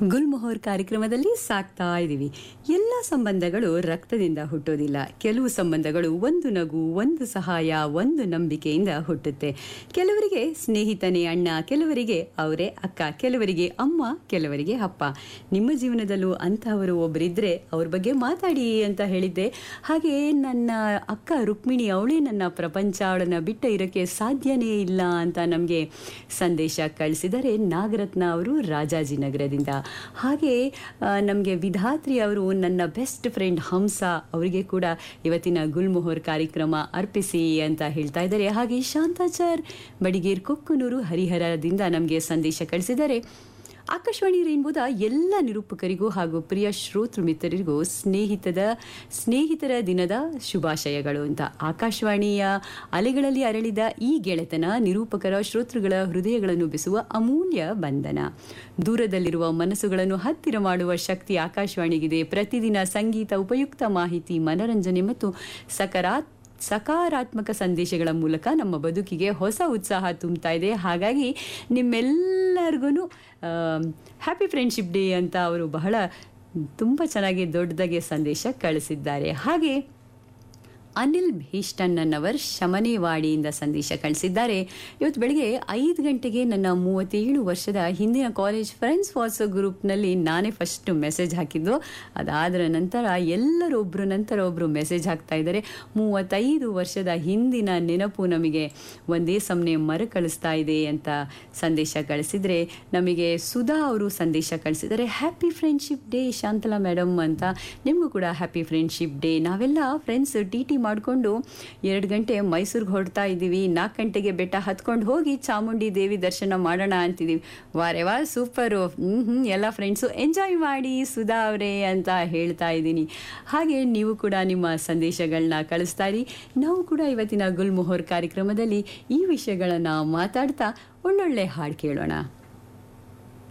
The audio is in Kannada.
ಗುಲ್ಮೊಹರ್ ಕಾರ್ಯಕ್ರಮದಲ್ಲಿ ಸಾಕ್ತಾ ಇದ್ದೀವಿ ಎಲ್ಲ ಸಂಬಂಧಗಳು ರಕ್ತದಿಂದ ಹುಟ್ಟೋದಿಲ್ಲ ಕೆಲವು ಸಂಬಂಧಗಳು ಒಂದು ನಗು ಒಂದು ಸಹಾಯ ಒಂದು ನಂಬಿಕೆಯಿಂದ ಹುಟ್ಟುತ್ತೆ ಕೆಲವರಿಗೆ ಸ್ನೇಹಿತನೇ ಅಣ್ಣ ಕೆಲವರಿಗೆ ಅವರೇ ಅಕ್ಕ ಕೆಲವರಿಗೆ ಅಮ್ಮ ಕೆಲವರಿಗೆ ಅಪ್ಪ ನಿಮ್ಮ ಜೀವನದಲ್ಲೂ ಅಂತಹವರು ಒಬ್ಬರಿದ್ರೆ ಅವ್ರ ಬಗ್ಗೆ ಮಾತಾಡಿ ಅಂತ ಹೇಳಿದ್ದೆ ಹಾಗೆ ನನ್ನ ಅಕ್ಕ ರುಕ್ಮಿಣಿ ಅವಳೇ ನನ್ನ ಪ್ರಪಂಚ ಅವಳನ್ನ ಬಿಟ್ಟು ಇರೋಕ್ಕೆ ಸಾಧ್ಯನೇ ಇಲ್ಲ ಅಂತ ನಮಗೆ ಸಂದೇಶ ಕಳಿಸಿದರೆ ನಾಗರತ್ನ ಅವರು ರಾಜಾಜಿನಗರದಿಂದ ಹಾಗೆ ನಮಗೆ ವಿಧಾತ್ರಿ ಅವರು ನನ್ನ ಬೆಸ್ಟ್ ಫ್ರೆಂಡ್ ಹಂಸ ಅವರಿಗೆ ಕೂಡ ಇವತ್ತಿನ ಗುಲ್ಮೊಹರ್ ಕಾರ್ಯಕ್ರಮ ಅರ್ಪಿಸಿ ಅಂತ ಹೇಳ್ತಾ ಇದ್ದಾರೆ ಹಾಗೆ ಶಾಂತಾಚಾರ್ ಬಡಿಗೇರ್ ಕೊಕ್ಕನೂರು ಹರಿಹರದಿಂದ ನಮಗೆ ಸಂದೇಶ ಕಳಿಸಿದ್ದಾರೆ ಆಕಾಶವಾಣಿ ರೇನ್ಬೋದ ಎಲ್ಲ ನಿರೂಪಕರಿಗೂ ಹಾಗೂ ಪ್ರಿಯ ಶ್ರೋತೃ ಮಿತ್ರರಿಗೂ ಸ್ನೇಹಿತದ ಸ್ನೇಹಿತರ ದಿನದ ಶುಭಾಶಯಗಳು ಅಂತ ಆಕಾಶವಾಣಿಯ ಅಲೆಗಳಲ್ಲಿ ಅರಳಿದ ಈ ಗೆಳೆತನ ನಿರೂಪಕರ ಶ್ರೋತೃಗಳ ಹೃದಯಗಳನ್ನು ಬೆಸುವ ಅಮೂಲ್ಯ ಬಂಧನ ದೂರದಲ್ಲಿರುವ ಮನಸ್ಸುಗಳನ್ನು ಹತ್ತಿರ ಮಾಡುವ ಶಕ್ತಿ ಆಕಾಶವಾಣಿಗಿದೆ ಪ್ರತಿದಿನ ಸಂಗೀತ ಉಪಯುಕ್ತ ಮಾಹಿತಿ ಮನರಂಜನೆ ಮತ್ತು ಸಕಾರಾತ್ ಸಕಾರಾತ್ಮಕ ಸಂದೇಶಗಳ ಮೂಲಕ ನಮ್ಮ ಬದುಕಿಗೆ ಹೊಸ ಉತ್ಸಾಹ ತುಂಬ್ತಾ ಇದೆ ಹಾಗಾಗಿ ನಿಮ್ಮೆಲ್ಲರಿಗೂ ಹ್ಯಾಪಿ ಫ್ರೆಂಡ್ಶಿಪ್ ಡೇ ಅಂತ ಅವರು ಬಹಳ ತುಂಬ ಚೆನ್ನಾಗಿ ದೊಡ್ಡದಾಗಿ ಸಂದೇಶ ಕಳಿಸಿದ್ದಾರೆ ಹಾಗೆ ಅನಿಲ್ ಭೀಷ್ಟಣ್ಣನವರ್ ಶಮನೇವಾಡಿಯಿಂದ ಸಂದೇಶ ಕಳಿಸಿದ್ದಾರೆ ಇವತ್ತು ಬೆಳಗ್ಗೆ ಐದು ಗಂಟೆಗೆ ನನ್ನ ಮೂವತ್ತೇಳು ವರ್ಷದ ಹಿಂದಿನ ಕಾಲೇಜ್ ಫ್ರೆಂಡ್ಸ್ ವಾಟ್ಸಪ್ ಗ್ರೂಪ್ನಲ್ಲಿ ನಾನೇ ಫಸ್ಟ್ ಮೆಸೇಜ್ ಹಾಕಿದ್ದು ಅದಾದ ನಂತರ ಎಲ್ಲರೂ ಒಬ್ಬರು ನಂತರ ಒಬ್ಬರು ಮೆಸೇಜ್ ಹಾಕ್ತಾ ಇದ್ದಾರೆ ಮೂವತ್ತೈದು ವರ್ಷದ ಹಿಂದಿನ ನೆನಪು ನಮಗೆ ಒಂದೇ ಸಮನೆ ಮರುಕಳಿಸ್ತಾ ಇದೆ ಅಂತ ಸಂದೇಶ ಕಳಿಸಿದರೆ ನಮಗೆ ಸುಧಾ ಅವರು ಸಂದೇಶ ಕಳಿಸಿದ್ದಾರೆ happy friendship day Shantala madam ಅಂತ ನಿಮಗೂ ಕೂಡ ಹ್ಯಾಪಿ ಫ್ರೆಂಡ್ಶಿಪ್ ಡೇ ನಾವೆಲ್ಲ ಫ್ರೆಂಡ್ಸ್ ಟಿ ಟಿ ಮಾಡಿಕೊಂಡು ಎರಡು ಗಂಟೆ ಮೈಸೂರಿಗೆ ಹೊರಡ್ತಾ ಇದ್ದೀವಿ ನಾಲ್ಕು ಗಂಟೆಗೆ ಬೆಟ್ಟ ಹತ್ಕೊಂಡು ಹೋಗಿ ಚಾಮುಂಡಿ ದೇವಿ ದರ್ಶನ ಮಾಡೋಣ ಅಂತಿದ್ದೀವಿ ವಾರೆ ವಾ ಸೂಪರು ಹ್ಞೂ ಹ್ಞೂ ಎಲ್ಲ ಫ್ರೆಂಡ್ಸು ಎಂಜಾಯ್ ಮಾಡಿ ಸುಧಾ ಅವರೇ ಅಂತ ಹೇಳ್ತಾ ಇದ್ದೀನಿ ಹಾಗೆ ನೀವು ಕೂಡ ನಿಮ್ಮ ಸಂದೇಶಗಳನ್ನ ಕಳಿಸ್ತಾ ಇರಿ ನಾವು ಕೂಡ ಇವತ್ತಿನ ಗುಲ್ಮೊಹರ್ ಕಾರ್ಯಕ್ರಮದಲ್ಲಿ ಈ ವಿಷಯಗಳನ್ನು ಮಾತಾಡ್ತಾ ಒಳ್ಳೊಳ್ಳೆ ಹಾಡು ಕೇಳೋಣ